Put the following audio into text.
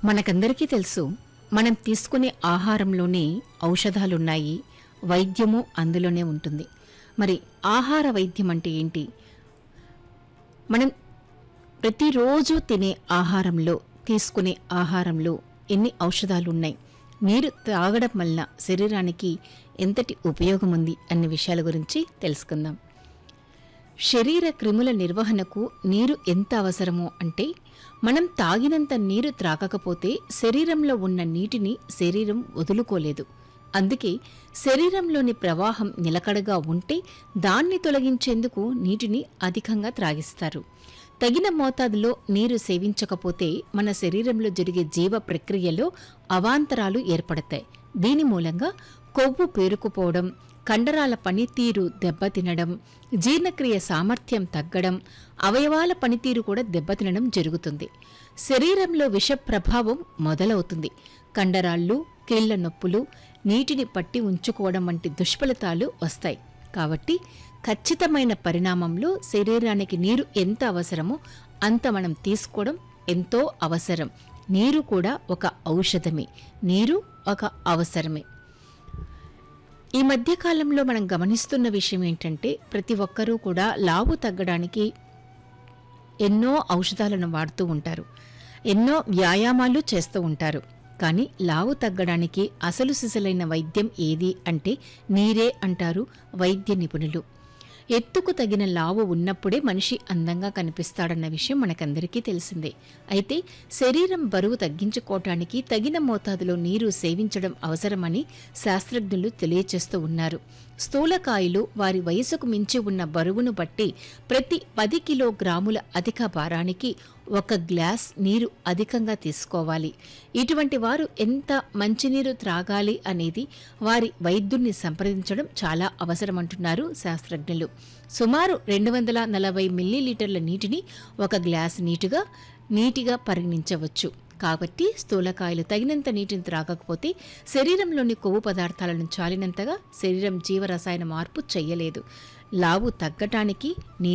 మనకందరికీ తెలుసు మనం తీసుకునే ఆహారంలోనే ఔషధాలున్నాయి వైద్యము అందులోనే ఉంటుంది మరి ఆహార వైద్యం అంటే ఏంటి మనం ప్రతిరోజు తినే ఆహారంలో తీసుకునే ఆహారంలో ఎన్ని ఔషధాలు ఉన్నాయి నీరు తాగడం వల్ల శరీరానికి ఎంతటి ఉపయోగం ఉంది అనే విషయాల గురించి తెలుసుకుందాం శరీర క్రిముల నిర్వహణకు నీరు ఎంత అవసరమో అంటే మనం తాగినంత నీరు త్రాగకపోతే శరీరంలో ఉన్న నీటిని శరీరం వదులుకోలేదు అందుకే శరీరంలోని ప్రవాహం నిలకడగా ఉంటే దాన్ని తొలగించేందుకు నీటిని అధికంగా త్రాగిస్తారు తగిన మోతాదులో నీరు సేవించకపోతే మన శరీరంలో జరిగే జీవ ప్రక్రియలో అవాంతరాలు ఏర్పడతాయి దీని మూలంగా కొవ్వు పేరుకుపోవడం కండరాల పనితీరు దెబ్బతినడం జీర్ణక్రియ సామర్థ్యం తగ్గడం అవయవాల పనితీరు కూడా దెబ్బతినడం జరుగుతుంది శరీరంలో విష ప్రభావం మొదలవుతుంది కండరాళ్ళు కీళ్ల నొప్పులు నీటిని పట్టి ఉంచుకోవడం వంటి దుష్ఫలితాలు వస్తాయి కాబట్టి ఖచ్చితమైన పరిణామంలో శరీరానికి నీరు ఎంత అవసరమో అంత మనం తీసుకోవడం ఎంతో అవసరం నీరు కూడా ఒక ఔషధమే నీరు ఒక అవసరమే ఈ మధ్య కాలంలో మనం గమనిస్తున్న విషయం ఏంటంటే ప్రతి ఒక్కరూ కూడా లావు తగ్గడానికి ఎన్నో ఔషధాలను వాడుతూ ఉంటారు ఎన్నో వ్యాయామాలు చేస్తూ ఉంటారు కానీ లావు తగ్గడానికి అసలు సిసలైన వైద్యం ఏది అంటే నీరే అంటారు వైద్య నిపుణులు ఎత్తుకు తగిన లావు ఉన్నప్పుడే మనిషి అందంగా కనిపిస్తాడన్న విషయం మనకందరికీ తెలిసిందే అయితే శరీరం బరువు తగ్గించుకోవటానికి తగిన మోతాదులో నీరు సేవించడం అవసరమని శాస్త్రజ్ఞులు తెలియచేస్తూ ఉన్నారు స్థూలకాయులు వారి వయసుకు మించి ఉన్న బరువును బట్టి ప్రతి పది కిలోగ్రాముల అధిక భారానికి ఒక గ్లాస్ నీరు అధికంగా తీసుకోవాలి ఇటువంటి వారు ఎంత మంచినీరు త్రాగాలి అనేది వారి వైద్యుణ్ణి సంప్రదించడం చాలా అవసరమంటున్నారు శాస్త్రజ్ఞులు సుమారు రెండు వందల నలభై మిల్లీలీటర్ల నీటిని ఒక గ్లాస్ నీటుగా నీటిగా పరిగణించవచ్చు కాబట్టి స్థూలకాయలు తగినంత నీటిని త్రాగకపోతే శరీరంలోని కొవ్వు పదార్థాలను చాలినంతగా శరీరం జీవరసాయన మార్పు చెయ్యలేదు లావు తగ్గటానికి నీ